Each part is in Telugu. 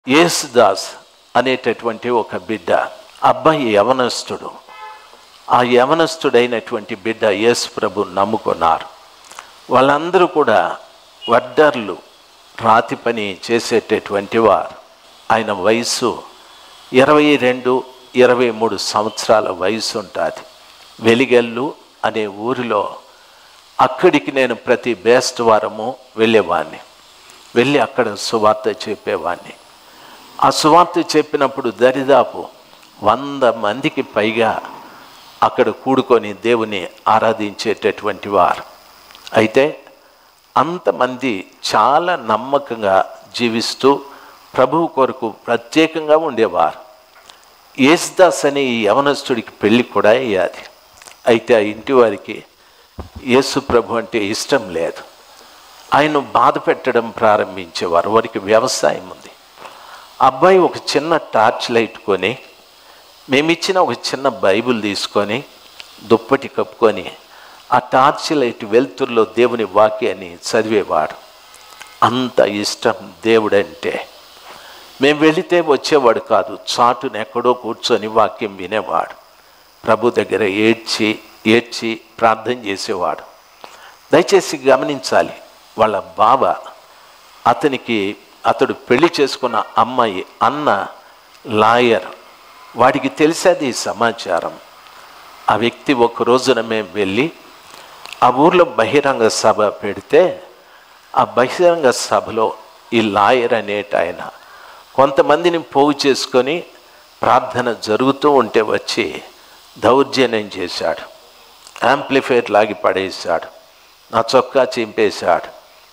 యేసుదాస్ అనేటటువంటి ఒక బిడ్డ అబ్బాయి యవనస్తుడు ఆ యవనస్తుడైనటువంటి బిడ్డ యేసు ప్రభు నమ్ముకున్నారు వాళ్ళందరూ కూడా వడ్డర్లు రాతి పని చేసేటటువంటి వారు ఆయన వయసు ఇరవై రెండు ఇరవై మూడు సంవత్సరాల వయసు ఉంటుంది వెలిగెల్లు అనే ఊరిలో అక్కడికి నేను ప్రతి బేస్ట్ వారము వెళ్ళేవాడిని వెళ్ళి అక్కడ సువార్త చెప్పేవాడిని ఆ సువార్త చెప్పినప్పుడు దరిదాపు వంద మందికి పైగా అక్కడ కూడుకొని దేవుని ఆరాధించేటటువంటి వారు అయితే అంతమంది చాలా నమ్మకంగా జీవిస్తూ ప్రభువు కొరకు ప్రత్యేకంగా ఉండేవారు యేసుదాస్ అనే ఈ యవనస్తుడికి పెళ్ళి కూడా అయ్యాది అయితే ఆ ఇంటి వారికి యేసు ప్రభు అంటే ఇష్టం లేదు ఆయన బాధ పెట్టడం ప్రారంభించేవారు వారికి వ్యవసాయం ఉంది అబ్బాయి ఒక చిన్న టార్చ్ లైట్ కొని మేమిచ్చిన ఒక చిన్న బైబిల్ తీసుకొని దుప్పటి కప్పుకొని ఆ టార్చ్ లైట్ వెలుతురులో దేవుని వాక్యాన్ని చదివేవాడు అంత ఇష్టం దేవుడంటే మేము వెళితే వచ్చేవాడు కాదు చాటున ఎక్కడో కూర్చొని వాక్యం వినేవాడు ప్రభు దగ్గర ఏడ్చి ఏడ్చి ప్రార్థన చేసేవాడు దయచేసి గమనించాలి వాళ్ళ బావ అతనికి అతడు పెళ్లి చేసుకున్న అమ్మాయి అన్న లాయర్ వాడికి తెలిసేది ఈ సమాచారం ఆ వ్యక్తి ఒక రోజున మేము వెళ్ళి ఆ ఊర్లో బహిరంగ సభ పెడితే ఆ బహిరంగ సభలో ఈ లాయర్ అనేట ఆయన కొంతమందిని పోగు చేసుకొని ప్రార్థన జరుగుతూ ఉంటే వచ్చి దౌర్జన్యం చేశాడు యాంప్లిఫైర్ లాగి పడేశాడు నా చొక్కా చింపేశాడు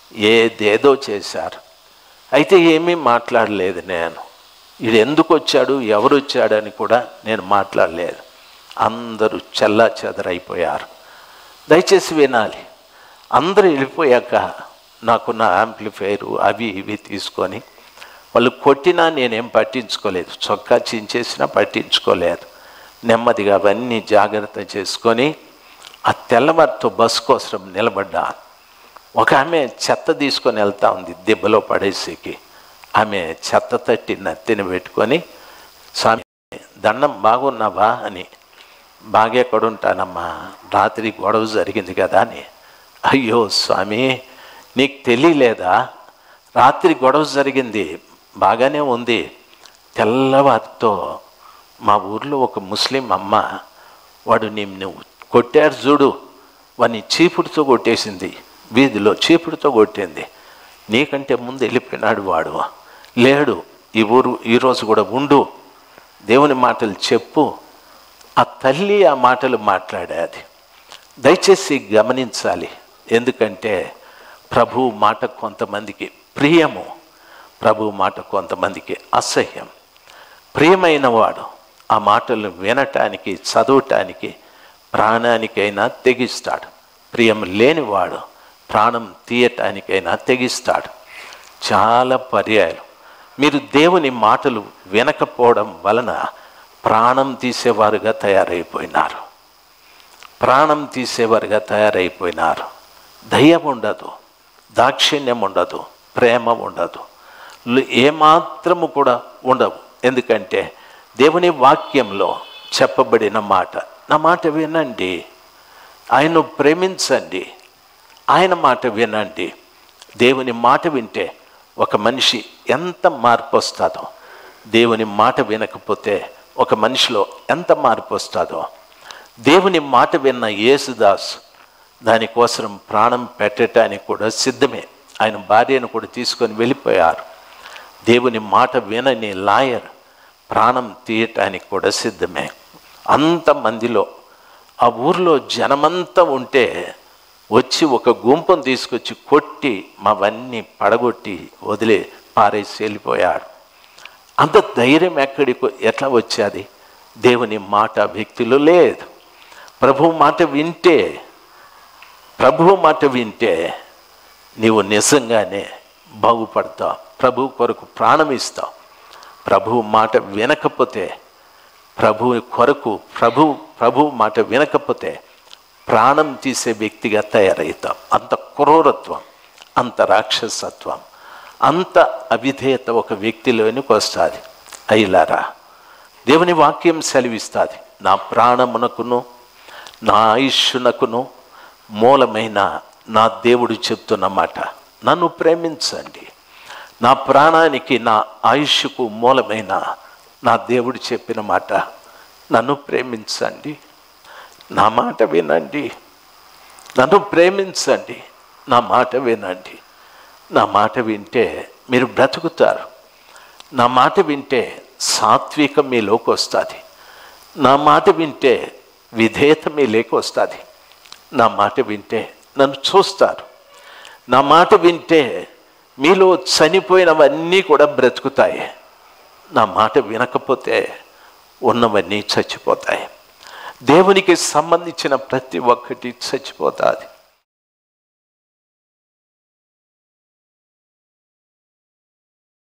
ఏదేదో చేశారు అయితే ఏమీ మాట్లాడలేదు నేను ఇది ఎందుకు వచ్చాడు ఎవరు వచ్చాడని కూడా నేను మాట్లాడలేదు అందరూ చెల్లా చెదరైపోయారు దయచేసి వినాలి అందరూ వెళ్ళిపోయాక నాకున్న యాంప్లిఫైరు అవి ఇవి తీసుకొని వాళ్ళు కొట్టినా నేనేం పట్టించుకోలేదు చొక్కా చించేసినా పట్టించుకోలేదు నెమ్మదిగా అవన్నీ జాగ్రత్త చేసుకొని ఆ తెల్లవారితో బస్సు కోసం నిలబడ్డా ఒక ఆమె చెత్త తీసుకొని వెళ్తా ఉంది దెబ్బలో పడేసేకి ఆమె చెత్త తట్టి నత్తిని పెట్టుకొని స్వామి దండం బాగున్నావా అని బాగెక్కడుంటానమ్మా రాత్రి గొడవ జరిగింది కదా అని అయ్యో స్వామి నీకు తెలియలేదా రాత్రి గొడవ జరిగింది బాగానే ఉంది తెల్లవారితో మా ఊర్లో ఒక ముస్లిం అమ్మ వాడు నిన్ను కొట్టారు చూడు వాడిని చీపుడుతో కొట్టేసింది వీధిలో చీపుడుతో కొట్టింది నీకంటే ముందు వెళ్ళిపోయినాడు వాడు లేడు ఈ ఊరు ఈరోజు కూడా ఉండు దేవుని మాటలు చెప్పు ఆ తల్లి ఆ మాటలు మాట్లాడేది దయచేసి గమనించాలి ఎందుకంటే ప్రభు మాట కొంతమందికి ప్రియము ప్రభు మాట కొంతమందికి అసహ్యం ప్రియమైన వాడు ఆ మాటలు వినటానికి చదవటానికి ప్రాణానికైనా తెగిస్తాడు ప్రియం లేనివాడు ప్రాణం తీయటానికైనా తెగిస్తాడు చాలా పర్యాయాలు మీరు దేవుని మాటలు వినకపోవడం వలన ప్రాణం తీసేవారుగా తయారైపోయినారు ప్రాణం తీసేవారుగా తయారైపోయినారు దయ్యం ఉండదు దాక్షిణ్యం ఉండదు ప్రేమ ఉండదు ఏమాత్రము కూడా ఉండవు ఎందుకంటే దేవుని వాక్యంలో చెప్పబడిన మాట నా మాట వినండి ఆయన్ను ప్రేమించండి ఆయన మాట వినండి దేవుని మాట వింటే ఒక మనిషి ఎంత మార్పు వస్తుందో దేవుని మాట వినకపోతే ఒక మనిషిలో ఎంత మార్పు వస్తుందో దేవుని మాట విన్న యేసుదాస్ దానికోసం ప్రాణం పెట్టడానికి కూడా సిద్ధమే ఆయన భార్యను కూడా తీసుకొని వెళ్ళిపోయారు దేవుని మాట వినని లాయర్ ప్రాణం తీయటానికి కూడా సిద్ధమే అంతమందిలో ఆ ఊర్లో జనమంతా ఉంటే వచ్చి ఒక గుంపును తీసుకొచ్చి కొట్టి మావన్నీ పడగొట్టి వదిలే పారేసి వెళ్ళిపోయాడు అంత ధైర్యం ఎక్కడికి ఎట్లా వచ్చేది దేవుని మాట వ్యక్తిలో లేదు ప్రభు మాట వింటే ప్రభు మాట వింటే నీవు నిజంగానే బాగుపడతావు ప్రభు కొరకు ప్రాణం ఇస్తావు ప్రభు మాట వినకపోతే ప్రభు కొరకు ప్రభు ప్రభు మాట వినకపోతే ప్రాణం తీసే వ్యక్తిగా తయారవుతాం అంత క్రూరత్వం అంత రాక్షసత్వం అంత అవిధేయత ఒక వ్యక్తిలోనికి వస్తుంది అయ్యిలారా దేవుని వాక్యం సెలవిస్తుంది నా ప్రాణమునకును నా ఆయుష్నకును మూలమైన నా దేవుడు చెప్తున్న మాట నన్ను ప్రేమించండి నా ప్రాణానికి నా ఆయుష్కు మూలమైన నా దేవుడు చెప్పిన మాట నన్ను ప్రేమించండి నా మాట వినండి నన్ను ప్రేమించండి నా మాట వినండి నా మాట వింటే మీరు బ్రతుకుతారు నా మాట వింటే సాత్వికం మీలోకి వస్తుంది నా మాట వింటే విధేయత మీలోకి వస్తుంది నా మాట వింటే నన్ను చూస్తారు నా మాట వింటే మీలో చనిపోయినవన్నీ కూడా బ్రతుకుతాయి నా మాట వినకపోతే ఉన్నవన్నీ చచ్చిపోతాయి దేవునికి సంబంధించిన ప్రతి ఒక్కటి చచ్చిపోతుంది